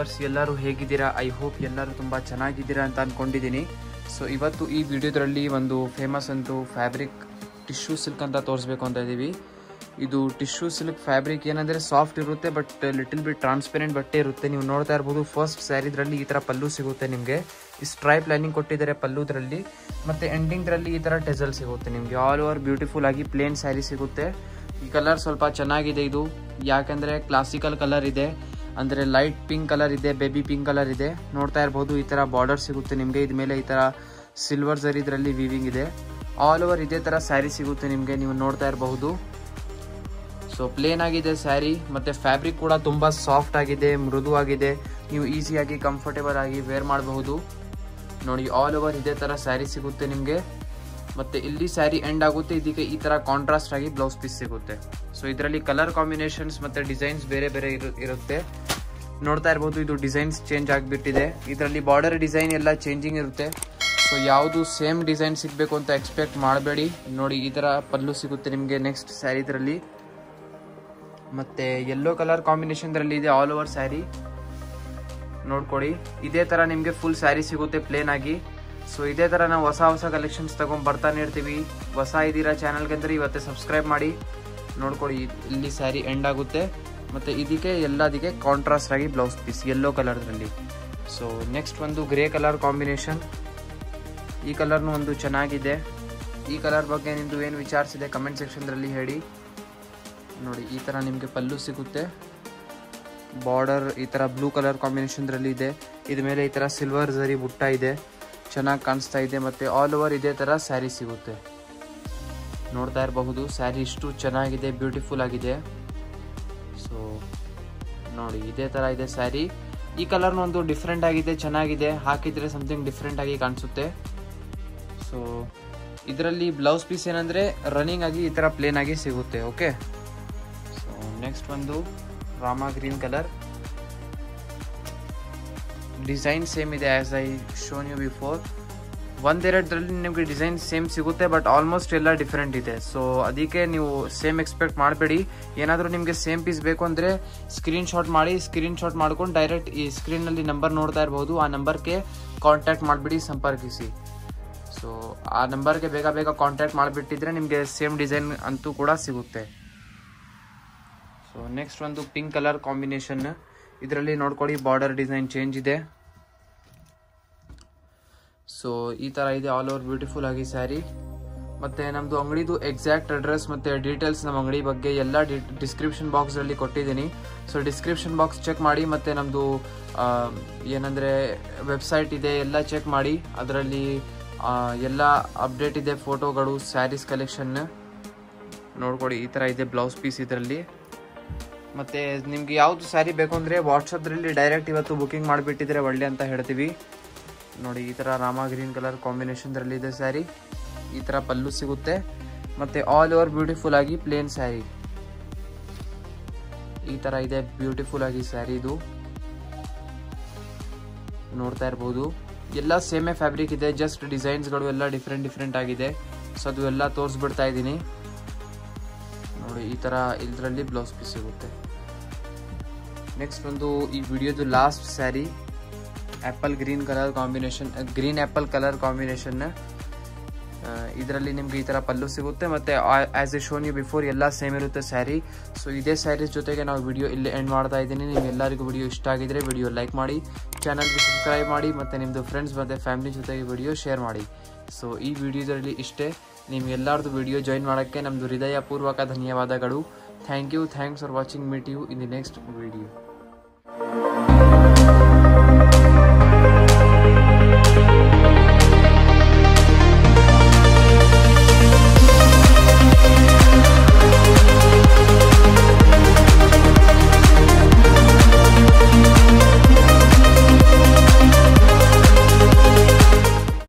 viewers ಎಲ್ಲರೂ ಹೇಗಿದ್ದೀರಾ I hope ಎಲ್ಲರೂ ತುಂಬ ಚೆನ್ನಾಗಿದ್ದೀರಾ ಅಂತ ಅಂದ್ಕೊಂಡಿದ್ದೀನಿ ಸೊ ಇವತ್ತು ಈ ವಿಡಿಯೋದ್ರಲ್ಲಿ ಒಂದು ಫೇಮಸ್ ಅಂತೂ ಫ್ಯಾಬ್ರಿಕ್ ಟಿಶ್ಯೂ ಸಿಲ್ಕ್ ಅಂತ ತೋರಿಸ್ಬೇಕು ಅಂತ ಇದ್ದೀವಿ ಇದು ಟಿಶ್ಯೂ ಸಿಲ್ಕ್ ಫ್ಯಾಬ್ರಿಕ್ ಏನಂದರೆ ಸಾಫ್ಟ್ ಇರುತ್ತೆ ಬಟ್ ಲಿಟಲ್ ಬಿಟ್ ಟ್ರಾನ್ಸ್ಪೆರೆಂಟ್ ಬಟ್ಟೆ ಇರುತ್ತೆ ನೀವು ನೋಡ್ತಾ ಇರ್ಬೋದು ಫಸ್ಟ್ ಸ್ಯಾರಿದ್ರಲ್ಲಿ ಈ ಥರ ಪಲ್ಲು ಸಿಗುತ್ತೆ ನಿಮಗೆ ಈ ಸ್ಟ್ರೈಪ್ ಲೈನಿಂಗ್ ಕೊಟ್ಟಿದ್ದಾರೆ ಪಲ್ಲುದ್ರಲ್ಲಿ ಮತ್ತು ಎಂಡಿಂಗ್ದ್ರಲ್ಲಿ ಈ ಥರ ಟೆಸಲ್ ಸಿಗುತ್ತೆ ನಿಮಗೆ ಆಲ್ ಓವರ್ ಬ್ಯೂಟಿಫುಲ್ ಆಗಿ ಪ್ಲೇನ್ ಸ್ಯಾರಿ ಸಿಗುತ್ತೆ ಈ ಕಲರ್ ಸ್ವಲ್ಪ ಚೆನ್ನಾಗಿದೆ ಇದು ಯಾಕಂದರೆ ಕ್ಲಾಸಿಕಲ್ ಕಲರ್ ಇದೆ ಅಂದರೆ ಲೈಟ್ ಪಿಂಕ್ ಕಲರ್ ಇದೆ ಬೇಬಿ ಪಿಂಕ್ ಕಲರ್ ಇದೆ ನೋಡ್ತಾ ಇರ್ಬೋದು ಈ ಥರ ಬಾರ್ಡರ್ ಸಿಗುತ್ತೆ ನಿಮಗೆ ಇದ ಮೇಲೆ ಈ ಥರ ಸಿಲ್ವರ್ ಜರ್ ಇದರಲ್ಲಿ ವೀವಿಂಗ್ ಇದೆ ಆಲ್ ಓವರ್ ಇದೇ ಥರ ಸ್ಯಾರಿ ಸಿಗುತ್ತೆ ನಿಮಗೆ ನೀವು ನೋಡ್ತಾ ಇರಬಹುದು ಸೊ ಪ್ಲೇನ್ ಆಗಿದೆ ಸ್ಯಾರಿ ಮತ್ತು ಫ್ಯಾಬ್ರಿಕ್ ಕೂಡ ತುಂಬ ಸಾಫ್ಟ್ ಆಗಿದೆ ಮೃದುವಾಗಿದೆ ನೀವು ಈಸಿಯಾಗಿ ಕಂಫರ್ಟೇಬಲ್ ಆಗಿ ವೇರ್ ಮಾಡಬಹುದು ನೋಡಿ ಆಲ್ ಓವರ್ ಇದೇ ಥರ ಸ್ಯಾರಿ ಸಿಗುತ್ತೆ ನಿಮಗೆ ಮತ್ತು ಇಲ್ಲಿ ಸ್ಯಾರಿ ಎಂಡ್ ಆಗುತ್ತೆ ಇದಕ್ಕೆ ಈ ಥರ ಕಾಂಟ್ರಾಸ್ಟ್ ಆಗಿ ಬ್ಲೌಸ್ ಪೀಸ್ ಸಿಗುತ್ತೆ ಸೊ ಇದರಲ್ಲಿ ಕಲರ್ ಕಾಂಬಿನೇಷನ್ಸ್ ಮತ್ತು ಡಿಸೈನ್ಸ್ ಬೇರೆ ಬೇರೆ ಇರು ಇರುತ್ತೆ ನೋಡ್ತಾ ಇರ್ಬೋದು ಇದು ಡಿಸೈನ್ಸ್ ಚೇಂಜ್ ಆಗಿಬಿಟ್ಟಿದೆ ಇದರಲ್ಲಿ ಬಾರ್ಡರ್ ಡಿಸೈನ್ ಎಲ್ಲ ಚೇಂಜಿಂಗ್ ಇರುತ್ತೆ ಸೊ ಯಾವುದು ಸೇಮ್ ಡಿಸೈನ್ ಸಿಗಬೇಕು ಅಂತ ಎಕ್ಸ್ಪೆಕ್ಟ್ ಮಾಡಬೇಡಿ ನೋಡಿ ಈ ಥರ ಪಲ್ಲು ಸಿಗುತ್ತೆ ನಿಮಗೆ ನೆಕ್ಸ್ಟ್ ಸ್ಯಾರಿ ಇದರಲ್ಲಿ ಮತ್ತು ಯೆಲ್ಲೋ ಕಲರ್ ಕಾಂಬಿನೇಷನ್ದ್ರಲ್ಲಿ ಇದೆ ಆಲ್ ಓವರ್ ಸ್ಯಾರಿ ನೋಡ್ಕೊಡಿ ಇದೇ ಥರ ನಿಮಗೆ ಫುಲ್ ಸ್ಯಾರಿ ಸಿಗುತ್ತೆ ಪ್ಲೇನ್ ಆಗಿ ಸೊ ಇದೇ ಥರ ನಾವು ಹೊಸ ಹೊಸ ಕಲೆಕ್ಷನ್ಸ್ ತಗೊಂಡ್ ಬರ್ತಾನೆ ಇರ್ತೀವಿ ಹೊಸ ಇದ್ದೀರಾ ಚಾನಲ್ಗೆ ಅಂದರೆ ಇವತ್ತೇ ಸಬ್ಸ್ಕ್ರೈಬ್ ಮಾಡಿ ನೋಡ್ಕೊಡಿ ಇಲ್ಲಿ ಸ್ಯಾರಿ ಎಂಡ್ ಆಗುತ್ತೆ ಮತ್ತು ಇದಕ್ಕೆ ಎಲ್ಲದಕ್ಕೆ ಕಾಂಟ್ರಾಸ್ಟ್ ಆಗಿ ಬ್ಲೌಸ್ ಪೀಸ್ ಯೆಲ್ಲೋ ಕಲರ್ದಲ್ಲಿ ಸೊ ನೆಕ್ಸ್ಟ್ ಒಂದು ಗ್ರೇ ಕಲರ್ ಕಾಂಬಿನೇಷನ್ ಈ ಕಲರ್ನು ಒಂದು ಚೆನ್ನಾಗಿದೆ ಈ ಕಲರ್ ಬಗ್ಗೆ ನಿಮ್ಮದು ಏನು ವಿಚಾರಿಸಿದೆ ಕಮೆಂಟ್ ಸೆಕ್ಷನ್ದಲ್ಲಿ ಹೇಳಿ ನೋಡಿ ಈ ಥರ ನಿಮಗೆ ಪಲ್ಲು ಸಿಗುತ್ತೆ ಬಾರ್ಡರ್ ಈ ಥರ ಬ್ಲೂ ಕಲರ್ ಕಾಂಬಿನೇಷನ್ದ್ರಲ್ಲಿ ಇದೆ ಇದ ಮೇಲೆ ಈ ಥರ ಸಿಲ್ವರ್ ಝರಿ ಬುಟ್ಟ ಇದೆ ಚೆನ್ನಾಗಿ ಕಾಣಿಸ್ತಾ ಇದೆ ಮತ್ತು ಆಲ್ ಓವರ್ ಇದೇ ಥರ ಸ್ಯಾರಿ ಸಿಗುತ್ತೆ ನೋಡ್ತಾ ಇರಬಹುದು ಸ್ಯಾರಿ ಇಷ್ಟು ಚೆನ್ನಾಗಿದೆ ಬ್ಯೂಟಿಫುಲ್ ಆಗಿದೆ ಸೊ ನೋಡಿ ಇದೇ ಥರ ಇದೆ ಸ್ಯಾರಿ ಈ ಕಲರ್ನ ಒಂದು ಡಿಫ್ರೆಂಟ್ ಆಗಿದೆ ಚೆನ್ನಾಗಿದೆ ಹಾಕಿದರೆ ಸಮಥಿಂಗ್ ಡಿಫ್ರೆಂಟ್ ಆಗಿ ಕಾಣಿಸುತ್ತೆ ಸೊ ಇದರಲ್ಲಿ ಬ್ಲೌಸ್ ಪೀಸ್ ಏನಂದರೆ ರನ್ನಿಂಗ್ ಆಗಿ ಈ ಥರ ಪ್ಲೇನ್ ಆಗಿ ಸಿಗುತ್ತೆ ಓಕೆ ಸೊ ನೆಕ್ಸ್ಟ್ ಒಂದು Rama green colour design same ಇದೆ as I shown you before ಒಂದೆರಡರಲ್ಲಿ ನಿಮಗೆ ಡಿಸೈನ್ ಸೇಮ್ ಸಿಗುತ್ತೆ ಬಟ್ ಆಲ್ಮೋಸ್ಟ್ ಎಲ್ಲ ಡಿಫ್ರೆಂಟ್ ಇದೆ ಸೊ ಅದಕ್ಕೆ ನೀವು ಸೇಮ್ ಎಕ್ಸ್ಪೆಕ್ಟ್ ಮಾಡಬೇಡಿ ಏನಾದರೂ ನಿಮಗೆ ಸೇಮ್ ಪೀಸ್ ಬೇಕು ಅಂದರೆ ಸ್ಕ್ರೀನ್ ಶಾಟ್ ಮಾಡಿ ಸ್ಕ್ರೀನ್ ಶಾಟ್ ಮಾಡ್ಕೊಂಡು ಡೈರೆಕ್ಟ್ ಈ ಸ್ಕ್ರೀನಲ್ಲಿ ನಂಬರ್ ನೋಡ್ತಾ ಇರ್ಬೋದು ಆ ನಂಬರ್ಗೆ ಕಾಂಟ್ಯಾಕ್ಟ್ ಮಾಡಿಬಿಡಿ ಸಂಪರ್ಕಿಸಿ ಸೊ ಆ ನಂಬರ್ಗೆ ಬೇಗ ಬೇಗ ಕಾಂಟ್ಯಾಕ್ಟ್ ಮಾಡಿಬಿಟ್ಟಿದ್ರೆ ನಿಮಗೆ ಸೇಮ್ ಡಿಸೈನ್ ಅಂತೂ ಕೂಡ ಸಿಗುತ್ತೆ ಸೊ ನೆಕ್ಸ್ಟ್ ಒಂದು ಪಿಂಕ್ ಕಲರ್ ಕಾಂಬಿನೇಷನ್ ಇದರಲ್ಲಿ ನೋಡ್ಕೊಳ್ಳಿ ಬಾರ್ಡರ್ ಡಿಸೈನ್ ಚೇಂಜ್ ಇದೆ ಸೊ ಈ ಥರ ಇದೆ ಆಲ್ ಓವರ್ ಬ್ಯೂಟಿಫುಲ್ ಆಗಿ ಸ್ಯಾರಿ ಮತ್ತು ನಮ್ಮದು ಅಂಗಡಿದು ಎಕ್ಸಾಕ್ಟ್ ಅಡ್ರೆಸ್ ಮತ್ತು ಡೀಟೇಲ್ಸ್ ನಮ್ಮ ಅಂಗಡಿ ಬಗ್ಗೆ ಎಲ್ಲ ಡಿ ಡಿಸ್ಕ್ರಿಪ್ಷನ್ ಬಾಕ್ಸಲ್ಲಿ ಕೊಟ್ಟಿದ್ದೀನಿ ಸೊ ಡಿಸ್ಕ್ರಿಪ್ಷನ್ ಬಾಕ್ಸ್ ಚೆಕ್ ಮಾಡಿ ಮತ್ತು ನಮ್ಮದು ಏನಂದರೆ ವೆಬ್ಸೈಟ್ ಇದೆ ಎಲ್ಲ ಚೆಕ್ ಮಾಡಿ ಅದರಲ್ಲಿ ಎಲ್ಲ ಅಪ್ಡೇಟ್ ಇದೆ ಫೋಟೋಗಳು ಸ್ಯಾರೀಸ್ ಕಲೆಕ್ಷನ್ ನೋಡ್ಕೊಡಿ ಈ ಥರ ಇದೆ ಬ್ಲೌಸ್ ಪೀಸ್ ಇದರಲ್ಲಿ ಮತ್ತು ನಿಮ್ಗೆ ಯಾವುದು ಸ್ಯಾರಿ ಬೇಕು ಅಂದರೆ ವಾಟ್ಸಪ್ದಲ್ಲಿ ಡೈರೆಕ್ಟ್ ಇವತ್ತು ಬುಕಿಂಗ್ ಮಾಡಿಬಿಟ್ಟಿದ್ರೆ ಒಳ್ಳೆ ಅಂತ ಹೇಳ್ತೀವಿ ನೋಡಿ ಈ ಥರ ರಾಮ ಗ್ರೀನ್ ಕಲರ್ ಕಾಂಬಿನೇಷನ್ದ್ರಲ್ಲಿ ಇದೆ ಸ್ಯಾರಿ ಈ ಥರ ಪಲ್ಲು ಸಿಗುತ್ತೆ ಮತ್ತು ಆಲ್ ಓವರ್ ಬ್ಯೂಟಿಫುಲ್ ಆಗಿ ಪ್ಲೇನ್ ಸ್ಯಾರಿ ಈ ಥರ ಇದೆ ಬ್ಯೂಟಿಫುಲ್ ಆಗಿ ಸ್ಯಾರಿ ಇದು ನೋಡ್ತಾ ಇರ್ಬೋದು ಎಲ್ಲ ಸೇಮೇ ಫ್ಯಾಬ್ರಿಕ್ ಇದೆ ಜಸ್ಟ್ ಡಿಸೈನ್ಸ್ಗಳು ಎಲ್ಲ ಡಿಫ್ರೆಂಟ್ ಡಿಫ್ರೆಂಟ್ ಆಗಿದೆ ಸೊ ಅದು ಎಲ್ಲ ತೋರಿಸ್ಬಿಡ್ತಾ ಇದ್ದೀನಿ ನೋಡಿ ಈ ಥರ ಇದರಲ್ಲಿ ಬ್ಲೌಸ್ ಪೀಸ್ ಸಿಗುತ್ತೆ ನೆಕ್ಸ್ಟ್ ಒಂದು ಈ ವಿಡಿಯೋದು last sari apple green colour combination green apple colour combination ಇದರಲ್ಲಿ ನಿಮ್ಗೆ ಈ ಥರ ಪಲ್ಲು ಸಿಗುತ್ತೆ ಮತ್ತು as a shown you before ಎಲ್ಲ ಸೇಮ್ ಇರುತ್ತೆ ಸ್ಯಾರಿ ಸೊ ಇದೇ ಸ್ಯಾರೀಸ್ ಜೊತೆಗೆ ನಾವು ವಿಡಿಯೋ ಇಲ್ಲಿ ಎಂಡ್ ಮಾಡ್ತಾ ಇದ್ದೀನಿ ನಿಮ್ಗೆಲ್ಲರಿಗೂ ವಿಡಿಯೋ ಇಷ್ಟ ಆಗಿದ್ರೆ ವಿಡಿಯೋ ಲೈಕ್ ಮಾಡಿ ಚಾನಲ್ಗೆ ಸಬ್ಸ್ಕ್ರೈಬ್ ಮಾಡಿ ಮತ್ತು ನಿಮ್ಮದು ಫ್ರೆಂಡ್ಸ್ ಮತ್ತು ಫ್ಯಾಮಿಲಿ ಜೊತೆಗೆ ವಿಡಿಯೋ ಶೇರ್ ಮಾಡಿ ಸೊ ಈ ವಿಡಿಯೋದಲ್ಲಿ ಇಷ್ಟೇ ನಿಮ್ಗೆಲ್ಲರದು ವಿಡಿಯೋ ಜಾಯಿನ್ ಮಾಡೋಕ್ಕೆ ನಮ್ಮದು ಹೃದಯಪೂರ್ವಕ ಧನ್ಯವಾದಗಳು thank you thanks for watching meet you in the next video